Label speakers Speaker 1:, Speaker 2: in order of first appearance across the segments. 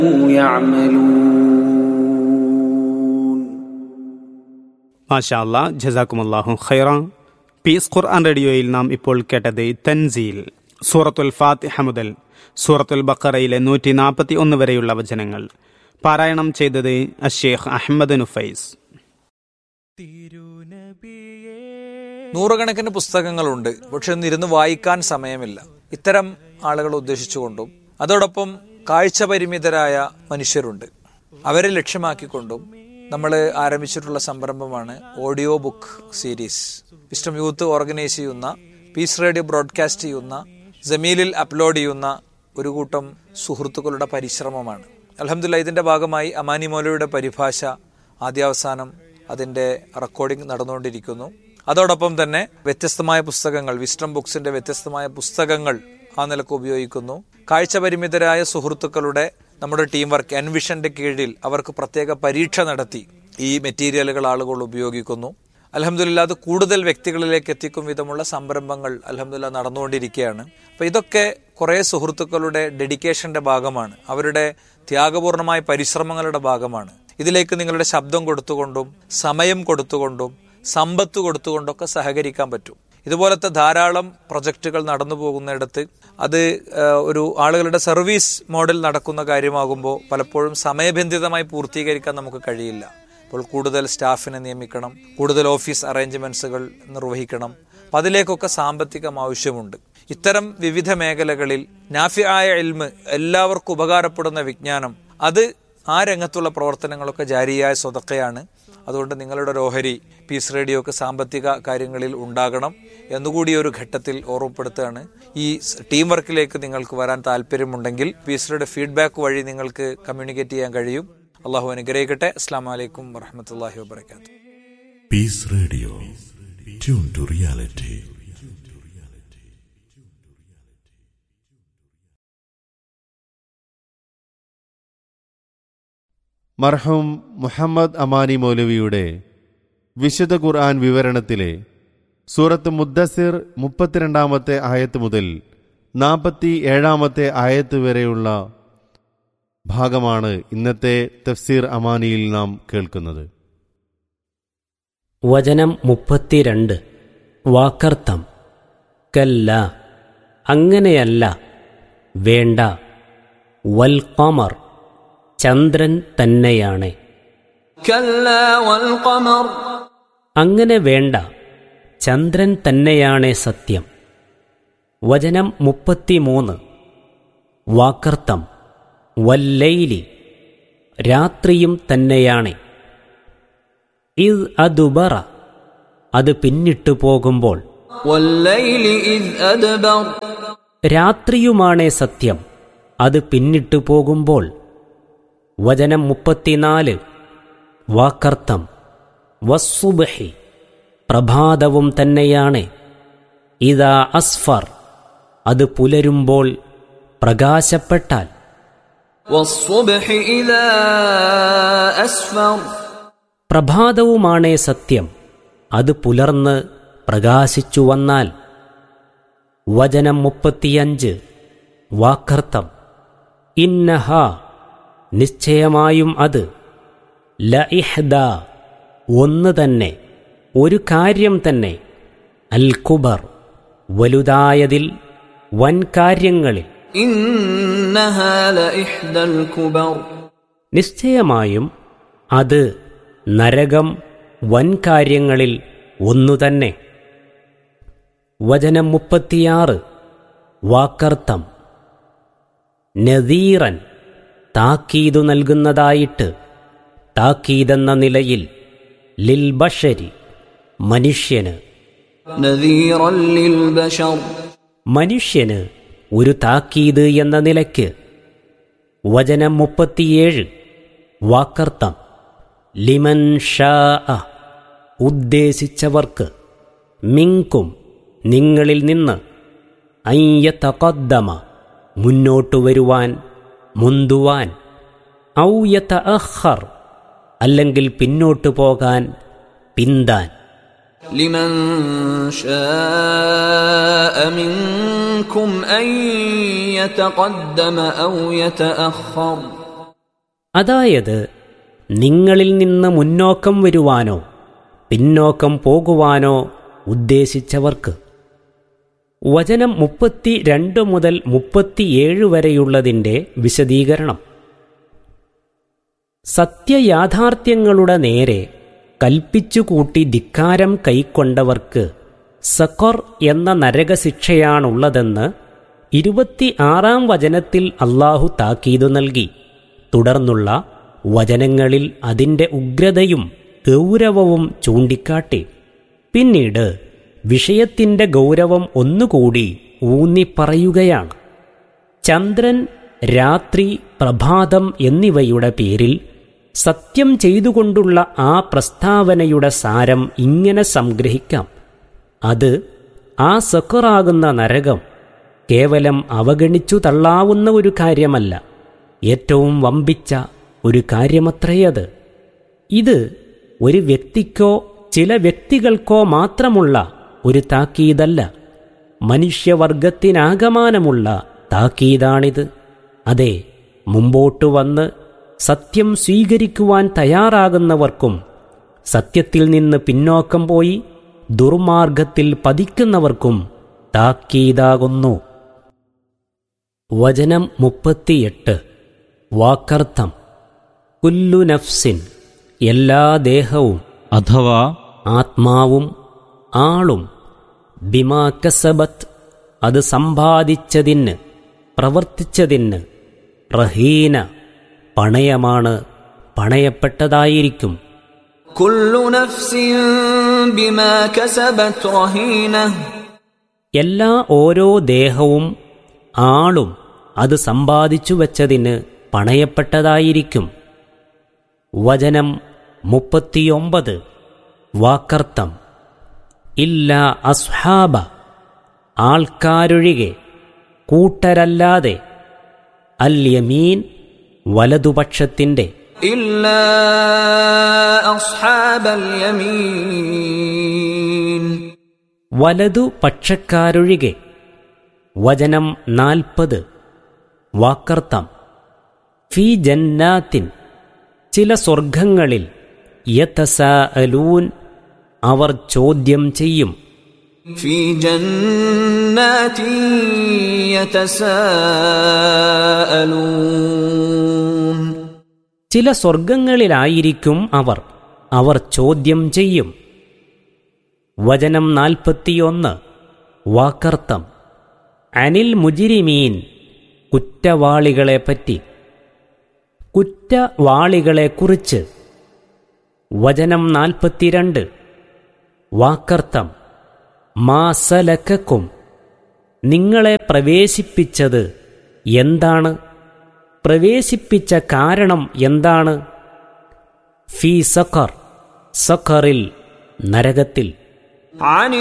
Speaker 1: يعملون
Speaker 2: മാഷാ അല്ലാ ജസാക്കുമല്ലാഹു ഖൈറ പീസ് ഖുർആൻ റേഡിയോയിൽ നാം ഇപ്പോൾ കേട്ടത് തൻസീൽ സൂറത്തുൽ ഫാത്തിഹ മുതൽ സൂറത്തുൽ ബക്കറയിലെ നൂറ്റി നാൽപ്പത്തി ഒന്ന് വരെയുള്ള വചനങ്ങൾ പാരായണം ചെയ്തത് അഷേഖ് അഹമ്മദ് നുഫൈസ്
Speaker 3: നൂറുകണക്കിന് പുസ്തകങ്ങളുണ്ട് പക്ഷെ ഒന്നിരുന്ന് വായിക്കാൻ സമയമില്ല ഇത്തരം ആളുകളെ ഉദ്ദേശിച്ചുകൊണ്ടും അതോടൊപ്പം കാഴ്ച പരിമിതരായ മനുഷ്യരുണ്ട് അവരെ ലക്ഷ്യമാക്കിക്കൊണ്ടും നമ്മൾ ആരംഭിച്ചിട്ടുള്ള സംരംഭമാണ് audio book series wisdom youth organise ചെയ്യുന്ന പീസ് റേഡിയോ ബ്രോഡ്കാസ്റ്റ് ചെയ്യുന്ന ജമീലിൽ അപ്ലോഡ് ചെയ്യുന്ന ഒരു കൂട്ടം സുഹൃത്തുക്കളുടെ പരിശ്രമമാണ് അലഹമില്ല ഇതിന്റെ ഭാഗമായി അമാനി മൗലയുടെ പരിഭാഷ ആദ്യാവസാനം അതിന്റെ റെക്കോർഡിംഗ് നടന്നുകൊണ്ടിരിക്കുന്നു അതോടൊപ്പം തന്നെ വ്യത്യസ്തമായ പുസ്തകങ്ങൾ വിസ്റ്റം ബുക്സിന്റെ വ്യത്യസ്തമായ പുസ്തകങ്ങൾ ആ നിലക്ക് ഉപയോഗിക്കുന്നു കാഴ്ച പരിമിതരായ സുഹൃത്തുക്കളുടെ നമ്മുടെ ടീം വർക്ക് എൻവിഷന്റെ കീഴിൽ അവർക്ക് പ്രത്യേക പരീക്ഷ നടത്തി ഈ മെറ്റീരിയലുകൾ ആളുകൾ ഉപയോഗിക്കുന്നു അലഹമില്ല അത് കൂടുതൽ വ്യക്തികളിലേക്ക് എത്തിക്കും വിധമുള്ള സംരംഭങ്ങൾ അലഹമില്ല നടന്നുകൊണ്ടിരിക്കുകയാണ് അപ്പൊ ഇതൊക്കെ കുറെ സുഹൃത്തുക്കളുടെ ഡെഡിക്കേഷന്റെ ഭാഗമാണ് അവരുടെ ത്യാഗപൂർണമായ പരിശ്രമങ്ങളുടെ ഭാഗമാണ് ഇതിലേക്ക് നിങ്ങളുടെ ശബ്ദം കൊടുത്തുകൊണ്ടും സമയം കൊടുത്തുകൊണ്ടും സമ്പത്ത് കൊടുത്തുകൊണ്ടൊക്കെ സഹകരിക്കാൻ പറ്റും ഇതുപോലത്തെ ധാരാളം പ്രൊജക്റ്റുകൾ നടന്നു പോകുന്നിടത്ത് അത് ഏഹ്, ഒരു ആളുകളുടെ സർവീസ് മോഡൽ നടക്കുന്ന കാര്യമാകുമ്പോൾ പലപ്പോഴും സമയബന്ധിതമായി പൂർത്തീകരിക്കാൻ നമുക്ക് കഴിയില്ല അപ്പോൾ കൂടുതൽ സ്റ്റാഫിനെ നിയമിക്കണം കൂടുതൽ ഓഫീസ് അറേഞ്ച്മെന്റ്സുകൾ നിർവഹിക്കണം അപ്പം അതിലേക്കൊക്കെ സാമ്പത്തികം ആവശ്യമുണ്ട് ഇത്തരം വിവിധ മേഖലകളിൽ നാഫിയായ എൽമ് എല്ലാവർക്കും ഉപകാരപ്പെടുന്ന വിജ്ഞാനം അത് ആ രംഗത്തുള്ള പ്രവർത്തനങ്ങളൊക്കെ ജാരിയായ സ്വതക്കയാണ് അതുകൊണ്ട് നിങ്ങളുടെ ഒരു ഓഹരി പീസ് റേഡിയോക്ക് സാമ്പത്തിക കാര്യങ്ങളിൽ ഉണ്ടാകണം എന്നുകൂടി ഒരു ഘട്ടത്തിൽ ഓർമ്മപ്പെടുത്തുകയാണ് ഈ സ് ടീം വർക്കിലേക്ക് നിങ്ങൾക്ക് വരാൻ താല്പര്യമുണ്ടെങ്കിൽ പീസ് റേഡിയോ ഫീഡ്ബാക്ക് വഴി നിങ്ങൾക്ക് കമ്മ്യൂണിക്കേറ്റ് ചെയ്യാൻ കഴിയും അള്ളാഹു അനുഗ്രഹിക്കട്ടെ അസ്സാം വലൈക്കും വറഹമത്തല്ലാഹി വാബർക്കാത്തു
Speaker 4: Peace Radio. Tune to reality.
Speaker 5: മർഹൂം മുഹമ്മദ് അമാനി മൗലവിയുടെ വിശുദ്ധ ഖുർആൻ വിവരണത്തിലെ സൂറത്ത് മുദ്ദസിർ മുപ്പത്തിരണ്ടാമത്തെ ആയത്ത് മുതൽ നാൽപ്പത്തി ഏഴാമത്തെ ആയത്ത് വരെയുള്ള ഭാഗമാണ് ഇന്നത്തെ തഫ്സീർ അമാനിയിൽ നാം കേൾക്കുന്നത്
Speaker 6: വചനം മുപ്പത്തിരണ്ട് വാക്കർത്ഥം കല്ല അങ്ങനെയല്ല വേണ്ട വൽക്കമർ ചന്ദ്രൻ തന്നെയാണ്
Speaker 1: كلا والقمر
Speaker 6: അങ്ങനെ വേണ്ട ചന്ദ്രൻ തന്നെയാണ് സത്യം വചനം മുപ്പത്തിമൂന്ന് വാക്കർത്ഥം വല്ലൈലി രാത്രിയും തന്നെയാണ് ഇത് അതുബറ അത് പിന്നിട്ടു പോകുമ്പോൾ
Speaker 1: والليل إذ أدبر
Speaker 6: രാത്രിയുമാണേ സത്യം അത് പിന്നിട്ടു പോകുമ്പോൾ വചനം മുപ്പത്തിനാല് വാക്കർത്ഥം വസ്സുബഹി പ്രഭാതവും തന്നെയാണ് ഇതാ അസ്ഫർ അത് പുലരുമ്പോൾ പ്രകാശപ്പെട്ടാൽ
Speaker 1: والصبح إذا أسفر
Speaker 6: പ്രഭാതവുമാണേ സത്യം അത് പുലർന്ന് പ്രകാശിച്ചു വന്നാൽ വചനം മുപ്പത്തിയഞ്ച് വാക്കർത്ഥം ഇന്നഹ നിശ്ചയമായും അത് ലഇഹ്ദ ഒന്ന് തന്നെ ഒരു കാര്യം തന്നെ അൽ കുബർ വലുതായതിൽ വൻകാര്യങ്ങളിൽ
Speaker 1: إنها لإحدى الكبر
Speaker 6: നിശ്ചയമായും അത് നരകം വൻകാര്യങ്ങളിൽ ഒന്നുതന്നെ വചനം മുപ്പത്തിയാറ് വാക്കർത്ഥം നദീറൻ താക്കീതു നൽകുന്നതായിട്ട് താക്കീതെന്ന നിലയിൽ ലിൽ ബഷരി മനുഷ്യന്
Speaker 1: نذيرا للبشر
Speaker 6: മനുഷ്യന് ഒരു താക്കീത് എന്ന നിലയ്ക്ക് വചനം മുപ്പത്തിയേഴ് വാക്കർത്ഥം ലിമൻ ഷാ ഉദ്ദേശിച്ചവർക്ക് മിങ്കും നിങ്ങളിൽ നിന്ന് അയ്യത്തകദ്ദമ മുന്നോട്ടു വരുവാൻ മുന്തുവാൻ ഔയത്ത അഹർ അല്ലെങ്കിൽ പിന്നോട്ടു പോകാൻ പിന്താൻ
Speaker 1: لمن شاء منكم أن يتقدم أو يتأخر
Speaker 6: അതായത് നിങ്ങളിൽ നിന്ന് മുന്നോക്കം വരുവാനോ പിന്നോക്കം പോകുവാനോ ഉദ്ദേശിച്ചവർക്ക് വചനം മുപ്പത്തി രണ്ട് മുതൽ മുപ്പത്തിയേഴ് വരെയുള്ളതിൻ്റെ വിശദീകരണം സത്യയാഥാർത്ഥ്യങ്ങളുടെ നേരെ കൽപ്പിച്ചുകൂട്ടി ധിക്കാരം കൈക്കൊണ്ടവർക്ക് സഖർ എന്ന നരകശിക്ഷയാണുള്ളതെന്ന് ഇരുപത്തിയാറാം വചനത്തിൽ അള്ളാഹു താക്കീതു നൽകി തുടർന്നുള്ള വചനങ്ങളിൽ അതിൻ്റെ ഉഗ്രതയും ഗൗരവവും ചൂണ്ടിക്കാട്ടി പിന്നീട് വിഷയത്തിൻ്റെ ഗൗരവം ഒന്നുകൂടി ഊന്നിപ്പറയുകയാണ് ചന്ദ്രൻ രാത്രി പ്രഭാതം എന്നിവയുടെ പേരിൽ സത്യം ചെയ്തുകൊണ്ടുള്ള ആ പ്രസ്താവനയുടെ സാരം ഇങ്ങനെ സംഗ്രഹിക്കാം അത് ആ സക്കറാകുന്ന നരകം കേവലം അവഗണിച്ചു തള്ളാവുന്ന ഒരു കാര്യമല്ല ഏറ്റവും വമ്പിച്ച ഒരു കാര്യമത്രയത് ഇത് ഒരു വ്യക്തിക്കോ ചില വ്യക്തികൾക്കോ മാത്രമുള്ള ഒരു താക്കീതല്ല മനുഷ്യവർഗത്തിനാകമാനമുള്ള താക്കീതാണിത് അതെ മുമ്പോട്ടു വന്ന് സത്യം സ്വീകരിക്കുവാൻ തയ്യാറാകുന്നവർക്കും സത്യത്തിൽ നിന്ന് പിന്നോക്കം പോയി ദുർമാർഗത്തിൽ പതിക്കുന്നവർക്കും താക്കീതാകുന്നു വചനം മുപ്പത്തിയെട്ട് വാക്കർത്ഥം കുല്ലു നഫ്സിൻ എല്ലാ ദേഹവും
Speaker 7: അഥവാ
Speaker 6: ആത്മാവും ആളും ബിമാ കസബത്ത് അത് സമ്പാദിച്ചതിന് പ്രവർത്തിച്ചതിന് റഹീന പണയമാണ് പണയപ്പെട്ടതായിരിക്കും
Speaker 1: كل نفس بما كسبت رهينه
Speaker 6: എല്ലാ ഓരോ ദേഹവും ആളും അത് സമ്പാദിച്ചു വച്ചതിന് പണയപ്പെട്ടതായിരിക്കും വചനം മുപ്പത്തിയൊമ്പത് വാക്കർത്ഥം ഇല്ല അസ്ഹാബ ആൾക്കാരൊഴികെ കൂട്ടരല്ലാതെ അൽ യമീൻ വലതുപക്ഷത്തിൻ്റെ
Speaker 1: إلا أصحاب اليمين
Speaker 6: വലതു പക്ഷക്കാരൊഴികെ വചനം നാൽപ്പത് വാക്കർത്ഥം ഫി ജന്നാത്തിൻ ചില സ്വർഗങ്ങളിൽ യതസാഅലൂൻ അവർ ചോദ്യം ചെയ്യും
Speaker 1: في جنات يتساءلون
Speaker 6: ചില സ്വർഗങ്ങളിലായിരിക്കും അവർ അവർ ചോദ്യം ചെയ്യും വചനം നാൽപ്പത്തിയൊന്ന് വാക്കർത്ഥം അനിൽ മുജിരിമീൻ കുറ്റവാളികളെപ്പറ്റി കുറ്റവാളികളെക്കുറിച്ച് വചനം നാൽപ്പത്തിരണ്ട് വാക്കർത്ഥം മാസലക്കും നിങ്ങളെ പ്രവേശിപ്പിച്ചത് എന്താണ് പ്രവേശിപ്പിച്ച കാരണം എന്താണ് ഫി സഖർ സഖറിൽ നരകത്തിൽ
Speaker 1: عن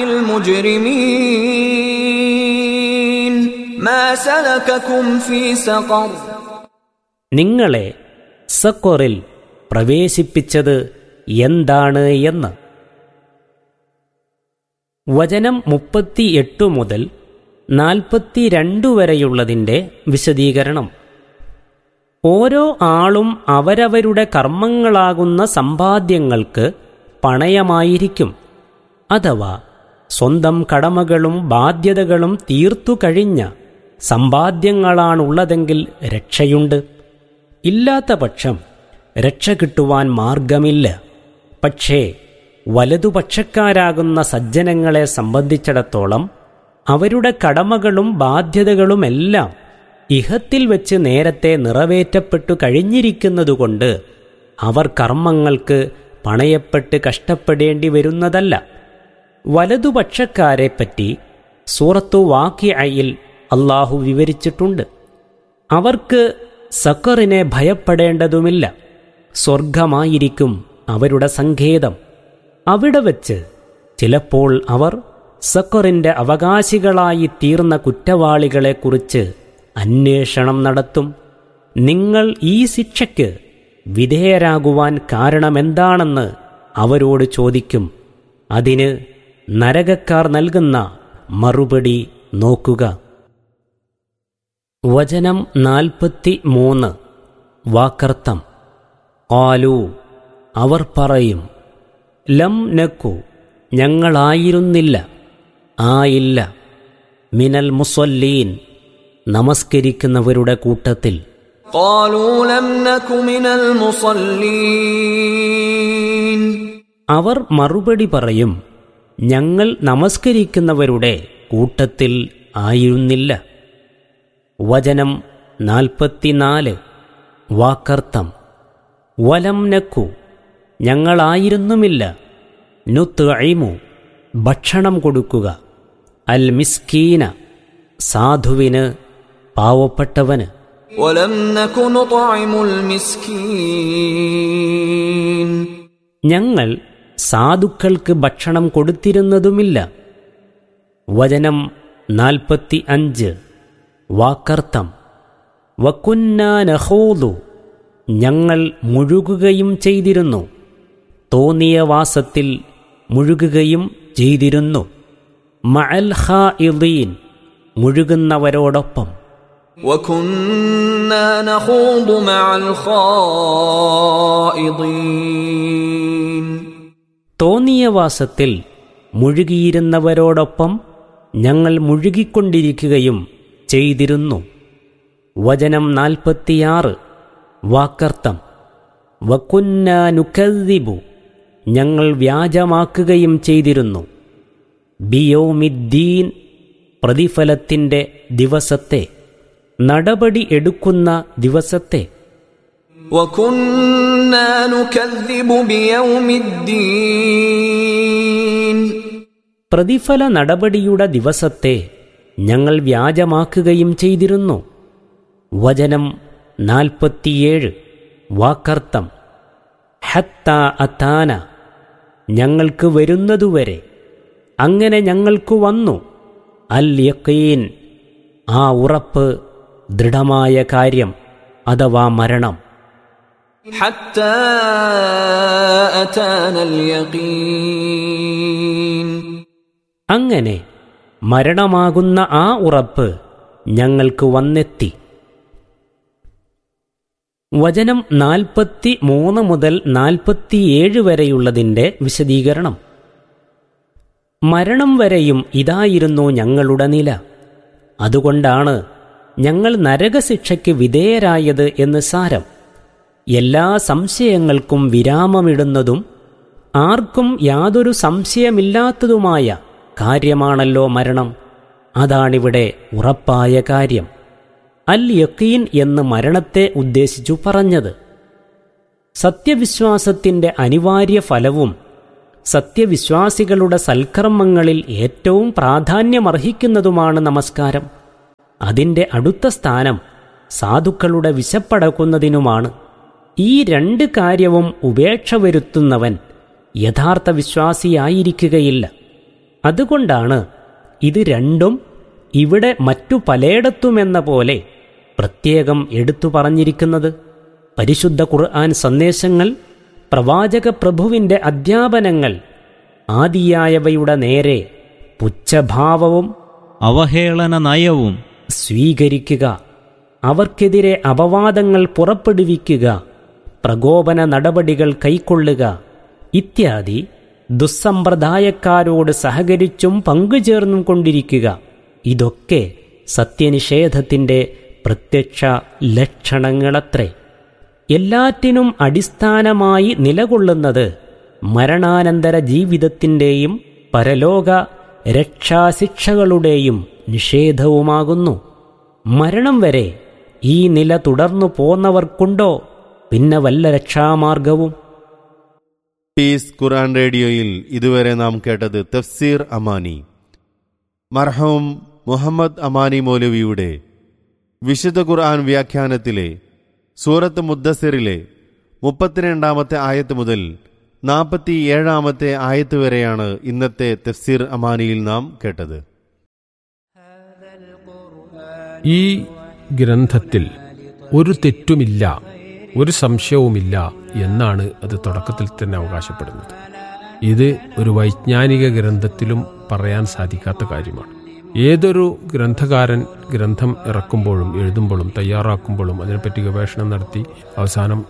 Speaker 1: المجرمين ما سلككم في سقر
Speaker 6: നിങ്ങളെ സഖറിൽ പ്രവേശിപ്പിച്ചത് എന്താണ് എന്ന് വചനം മുപ്പത്തിയെട്ട് മുതൽ നാൽപ്പത്തിരണ്ട് വരെയുള്ളതിൻ്റെ വിശദീകരണം ഓരോ ആളും അവരവരുടെ കർമ്മങ്ങളാകുന്ന സമ്പാദ്യങ്ങൾക്ക് പണയമായിരിക്കും അഥവാ സ്വന്തം കടമകളും ബാധ്യതകളും തീർത്തു കഴിഞ്ഞ സമ്പാദ്യങ്ങളാണുള്ളതെങ്കിൽ രക്ഷയുണ്ട് ഇല്ലാത്ത പക്ഷം രക്ഷ കിട്ടുവാൻ മാർഗമില്ല പക്ഷേ വലതുപക്ഷക്കാരാകുന്ന സജ്ജനങ്ങളെ സംബന്ധിച്ചിടത്തോളം അവരുടെ കടമകളും ബാധ്യതകളുമെല്ലാം ഇഹത്തിൽ വെച്ച് നേരത്തെ നിറവേറ്റപ്പെട്ടു കഴിഞ്ഞിരിക്കുന്നതുകൊണ്ട് അവർ കർമ്മങ്ങൾക്ക് പണയപ്പെട്ട് കഷ്ടപ്പെടേണ്ടി വരുന്നതല്ല വലതുപക്ഷക്കാരെപ്പറ്റി സൂറത്തു വാക്കിയയിൽ അള്ളാഹു വിവരിച്ചിട്ടുണ്ട് അവർക്ക് സക്കറിനെ ഭയപ്പെടേണ്ടതുമില്ല സ്വർഗമായിരിക്കും അവരുടെ സങ്കേതം അവിടെ വച്ച് ചിലപ്പോൾ അവർ സക്കറിന്റെ അവകാശികളായി തീർന്ന കുറ്റവാളികളെക്കുറിച്ച് അന്വേഷണം നടത്തും നിങ്ങൾ ഈ ശിക്ഷയ്ക്ക് വിധേയരാകുവാൻ കാരണമെന്താണെന്ന് അവരോട് ചോദിക്കും അതിന് നരകക്കാർ നൽകുന്ന മറുപടി നോക്കുക വചനം നാൽപ്പത്തി മൂന്ന് വാക്കർത്ഥം കാലു അവർ പറയും ലം നക്കു ഞങ്ങളായിരുന്നില്ല ആയില്ല മിനൽ മുസല്ലീൻ നമസ്കരിക്കുന്നവരുടെ കൂട്ടത്തിൽ
Speaker 1: قالوا لم نك من المصلين
Speaker 6: അവർ മറുപടി പറയും ഞങ്ങൾ നമസ്കരിക്കുന്നവരുടെ കൂട്ടത്തിൽ ആയിരുന്നില്ല വചനം നാൽപ്പത്തിനാല് വാക്കർത്ഥം വലം നക്കു ഞങ്ങളായിരുന്നുമില്ല നുത്അയിമു ഭക്ഷണം കൊടുക്കുക അൽ മിസ്കീന സാധുവിന് പാവപ്പെട്ടവന്
Speaker 1: ولم نك نطعم المسكين
Speaker 6: ഞങ്ങൾ സാധുക്കൾക്ക് ഭക്ഷണം കൊടുത്തിരുന്നതുമില്ല വചനം നാൽപ്പത്തി അഞ്ച് വാക്കർത്ഥം വക്കുന്നാനഹോതു ഞങ്ങൾ മുഴുകുകയും ചെയ്തിരുന്നു തോന്നിയ വാസത്തിൽ മുഴുകുകയും ചെയ്തിരുന്നു മഅൽ ഖാഇദീൻ മുഴുകുന്നവരോടൊപ്പം
Speaker 1: وكنا نخوض مع الخائضين
Speaker 6: തോന്നിയ വാസത്തിൽ മുഴുകിയിരുന്നവരോടൊപ്പം ഞങ്ങൾ മുഴുകിക്കൊണ്ടിരിക്കുകയും ചെയ്തിരുന്നു വചനം നാൽപ്പത്തിയാറ് വാക്കർത്ഥം വക്കുന്നാനുക്കദ്ദിബു ഞങ്ങൾ വ്യാജമാക്കുകയും ചെയ്തിരുന്നു ബിയോമിദ്ദീൻ പ്രതിഫലത്തിൻ്റെ ദിവസത്തെ നടപടി എടുക്കുന്ന ദിവസത്തെ
Speaker 1: وكنا نكذب بيوم الدين
Speaker 6: പ്രതിഫല നടപടിയുടെ ദിവസത്തെ ഞങ്ങൾ വ്യാജമാക്കുകയും ചെയ്തിരുന്നു വചനം നാൽപ്പത്തിയേഴ് വാക്കർത്ഥം ഹത്ത അത്താന ഞങ്ങൾക്ക് വരുന്നതുവരെ അങ്ങനെ ഞങ്ങൾക്ക് വന്നു അൽ യക്കീൻ ആ ഉറപ്പ് ദൃഢമായ കാര്യം അഥവാ മരണം
Speaker 1: حتى أتانا اليقين
Speaker 6: അങ്ങനെ മരണമാകുന്ന ആ ഉറപ്പ് ഞങ്ങൾക്ക് വന്നെത്തി വചനം നാൽപ്പത്തി മൂന്ന് മുതൽ നാൽപ്പത്തിയേഴ് വരെയുള്ളതിൻ്റെ വിശദീകരണം മരണം വരെയും ഇതായിരുന്നു ഞങ്ങളുടെ നില അതുകൊണ്ടാണ് ഞങ്ങൾ നരകശിക്ഷയ്ക്ക് വിധേയരായത് എന്ന് സാരം എല്ലാ സംശയങ്ങൾക്കും വിരാമമിടുന്നതും ആർക്കും യാതൊരു സംശയമില്ലാത്തതുമായ കാര്യമാണല്ലോ മരണം അതാണിവിടെ ഉറപ്പായ കാര്യം അൽ യക്കീൻ എന്ന് മരണത്തെ ഉദ്ദേശിച്ചു പറഞ്ഞത് സത്യവിശ്വാസത്തിന്റെ അനിവാര്യ ഫലവും സത്യവിശ്വാസികളുടെ സൽക്കർമ്മങ്ങളിൽ ഏറ്റവും പ്രാധാന്യമർഹിക്കുന്നതുമാണ് നമസ്കാരം അതിൻ്റെ അടുത്ത സ്ഥാനം സാധുക്കളുടെ വിശപ്പടക്കുന്നതിനുമാണ് ഈ രണ്ട് കാര്യവും ഉപേക്ഷ വരുത്തുന്നവൻ യഥാർത്ഥ വിശ്വാസിയായിരിക്കുകയില്ല അതുകൊണ്ടാണ് ഇത് രണ്ടും ഇവിടെ മറ്റു പലയിടത്തുമെന്ന പോലെ പ്രത്യേകം എടുത്തു പറഞ്ഞിരിക്കുന്നത് പരിശുദ്ധ ഖുർആൻ സന്ദേശങ്ങൾ പ്രവാചക പ്രഭുവിൻ്റെ അധ്യാപനങ്ങൾ ആദിയായവയുടെ നേരെ പുച്ഛഭാവവും
Speaker 7: അവഹേളന നയവും
Speaker 6: സ്വീകരിക്കുക അവർക്കെതിരെ അപവാദങ്ങൾ പുറപ്പെടുവിക്കുക പ്രകോപന നടപടികൾ കൈക്കൊള്ളുക ഇത്യാദി ദുസ്സമ്പ്രദായക്കാരോട് സഹകരിച്ചും പങ്കുചേർന്നും കൊണ്ടിരിക്കുക ഇതൊക്കെ സത്യനിഷേധത്തിൻ്റെ പ്രത്യക്ഷ ലക്ഷണങ്ങളത്രേ എല്ലാറ്റിനും അടിസ്ഥാനമായി നിലകൊള്ളുന്നത് മരണാനന്തര ജീവിതത്തിൻ്റെയും പരലോക രക്ഷാശിക്ഷകളുടെയും നിഷേധവുമാകുന്നു മരണം വരെ ഈ നില തുടർന്നു പോന്നവർക്കുണ്ടോ പിന്നെ വല്ല രക്ഷാമാർഗവും
Speaker 5: പീസ് ഖുർആൻ റേഡിയോയിൽ ഇതുവരെ നാം കേട്ടത് തഫ്സീർ അമാനി മർഹവും മുഹമ്മദ് അമാനി മൗലവിയുടെ വിശുദ്ധ ഖുർആൻ വ്യാഖ്യാനത്തിലെ സൂറത്ത് മുദ്ദസിറിലെ മുപ്പത്തിരണ്ടാമത്തെ ആയത്ത് മുതൽ നാൽപ്പത്തി ഏഴാമത്തെ ആയത്ത് വരെയാണ് ഇന്നത്തെ തഫ്സീർ അമാനിയിൽ നാം കേട്ടത്
Speaker 8: ഈ ഗ്രന്ഥത്തിൽ ഒരു തെറ്റുമില്ല ഒരു സംശയവുമില്ല എന്നാണ് അത് തുടക്കത്തിൽ തന്നെ അവകാശപ്പെടുന്നത് ഇത് ഒരു വൈജ്ഞാനിക ഗ്രന്ഥത്തിലും പറയാൻ സാധിക്കാത്ത കാര്യമാണ് ഏതൊരു ഗ്രന്ഥകാരൻ ഗ്രന്ഥം ഇറക്കുമ്പോഴും എഴുതുമ്പോഴും തയ്യാറാക്കുമ്പോഴും അതിനെപ്പറ്റി ഗവേഷണം നടത്തി അവസാനം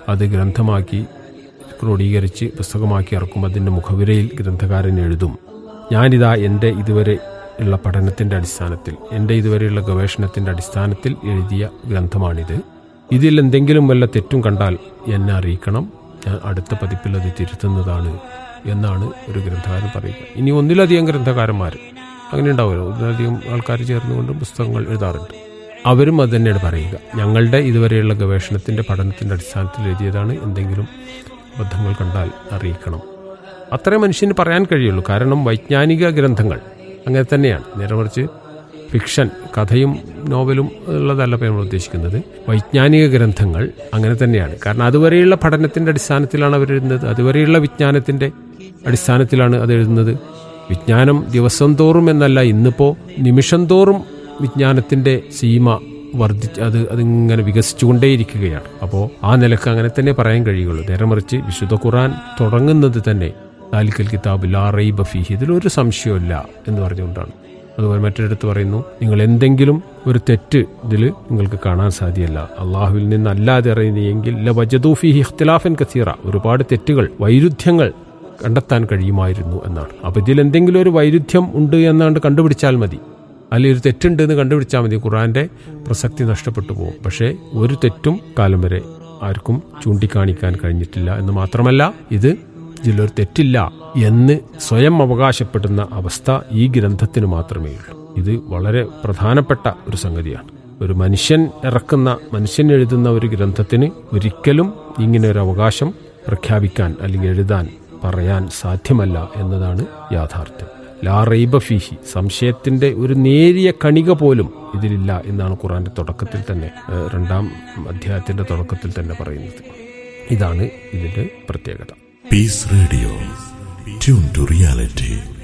Speaker 8: അത് ഗ്രന്ഥമാക്കി ക്രോഡീകരിച്ച് പുസ്തകമാക്കി ഇറക്കും അതിൻ്റെ മുഖവിരയിൽ ഗ്രന്ഥകാരൻ എഴുതും ഞാനിതാ എൻ്റെ ഇതുവരെ ഉള്ള പഠനത്തിൻ്റെ അടിസ്ഥാനത്തിൽ എൻ്റെ ഇതുവരെയുള്ള ഗവേഷണത്തിൻ്റെ അടിസ്ഥാനത്തിൽ എഴുതിയ ഗ്രന്ഥമാണിത് ഇതിൽ എന്തെങ്കിലും വല്ല തെറ്റും കണ്ടാൽ എന്നെ അറിയിക്കണം ഞാൻ അടുത്ത പതിപ്പിൽ അത് തിരുത്തുന്നതാണ് എന്നാണ് ഒരു ഗ്രന്ഥകാരൻ പറയുക ഇനി ഒന്നിലധികം ഗ്രന്ഥകാരന്മാർ അങ്ങനെ ഉണ്ടാവുമല്ലോ ഒന്നിലധികം ആൾക്കാർ ചേർന്നുകൊണ്ട് പുസ്തകങ്ങൾ എഴുതാറുണ്ട് അവരും അത് തന്നെയാണ് പറയുക ഞങ്ങളുടെ ഇതുവരെയുള്ള ഗവേഷണത്തിൻ്റെ പഠനത്തിൻ്റെ അടിസ്ഥാനത്തിൽ എഴുതിയതാണ് എന്തെങ്കിലും അബദ്ധങ്ങൾ കണ്ടാൽ അറിയിക്കണം അത്രേ മനുഷ്യന് പറയാൻ കഴിയുള്ളൂ കാരണം വൈജ്ഞാനിക ഗ്രന്ഥങ്ങൾ അങ്ങനെ തന്നെയാണ് നേരെ മറിച്ച് ഫിക്ഷൻ കഥയും നോവലും ഉള്ളതല്ല ഇപ്പോൾ നമ്മൾ ഉദ്ദേശിക്കുന്നത് വൈജ്ഞാനിക ഗ്രന്ഥങ്ങൾ അങ്ങനെ തന്നെയാണ് കാരണം അതുവരെയുള്ള പഠനത്തിൻ്റെ അടിസ്ഥാനത്തിലാണ് അവർ എഴുതുന്നത് അതുവരെയുള്ള വിജ്ഞാനത്തിൻ്റെ അടിസ്ഥാനത്തിലാണ് അത് എഴുതുന്നത് വിജ്ഞാനം ദിവസം തോറും എന്നല്ല ഇന്നിപ്പോൾ നിമിഷം തോറും വിജ്ഞാനത്തിൻ്റെ സീമ വർദ്ധിച്ച് അത് അതിങ്ങനെ വികസിച്ചുകൊണ്ടേയിരിക്കുകയാണ് അപ്പോൾ ആ നിലക്ക് അങ്ങനെ തന്നെ പറയാൻ കഴിയുള്ളൂ നേരെ മറിച്ച് വിശുദ്ധ ഖുറാൻ തുടങ്ങുന്നത് തന്നെ താലിക്കൽ കിതാബ് ലാ റൈബ ഫീഹി ഇതിലൊരു സംശയമില്ല എന്ന് പറഞ്ഞുകൊണ്ടാണ് അതുപോലെ മറ്റൊരിടത്ത് പറയുന്നു നിങ്ങൾ എന്തെങ്കിലും ഒരു തെറ്റ് ഇതിൽ നിങ്ങൾക്ക് കാണാൻ സാധ്യമല്ല അള്ളാഹുവിൽ നിന്നല്ലാതെ അറിയുന്നെങ്കിൽ ല വജദൂഫിഹി ഇഖ്തിലാഫൻ കസീറ ഒരുപാട് തെറ്റുകൾ വൈരുദ്ധ്യങ്ങൾ കണ്ടെത്താൻ കഴിയുമായിരുന്നു എന്നാണ് അപ്പൊ ഇതിൽ എന്തെങ്കിലും ഒരു വൈരുദ്ധ്യം ഉണ്ട് എന്നാണ്ട് കണ്ടുപിടിച്ചാൽ മതി അല്ലെങ്കിൽ ഒരു തെറ്റുണ്ട് എന്ന് കണ്ടുപിടിച്ചാൽ മതി ഖുറാന്റെ പ്രസക്തി നഷ്ടപ്പെട്ടു പോകും പക്ഷേ ഒരു തെറ്റും കാലം വരെ ആർക്കും ചൂണ്ടിക്കാണിക്കാൻ കഴിഞ്ഞിട്ടില്ല എന്ന് മാത്രമല്ല ഇത് ഇതിലൊരു തെറ്റില്ല എന്ന് സ്വയം അവകാശപ്പെടുന്ന അവസ്ഥ ഈ ഗ്രന്ഥത്തിന് മാത്രമേ ഉള്ളൂ ഇത് വളരെ പ്രധാനപ്പെട്ട ഒരു സംഗതിയാണ് ഒരു മനുഷ്യൻ ഇറക്കുന്ന മനുഷ്യൻ എഴുതുന്ന ഒരു ഗ്രന്ഥത്തിന് ഒരിക്കലും ഇങ്ങനെ ഒരു അവകാശം പ്രഖ്യാപിക്കാൻ അല്ലെങ്കിൽ എഴുതാൻ പറയാൻ സാധ്യമല്ല എന്നതാണ് യാഥാർത്ഥ്യം ലാ റൈബ ഫീഹി സംശയത്തിന്റെ ഒരു നേരിയ കണിക പോലും ഇതിലില്ല എന്നാണ് ഖുറാന്റെ തുടക്കത്തിൽ തന്നെ ഏഹ്, രണ്ടാം അധ്യായത്തിന്റെ തുടക്കത്തിൽ തന്നെ പറയുന്നത് ഇതാണ് ഇതിന്റെ പ്രത്യേകത
Speaker 4: Peace Radio. Tune to reality.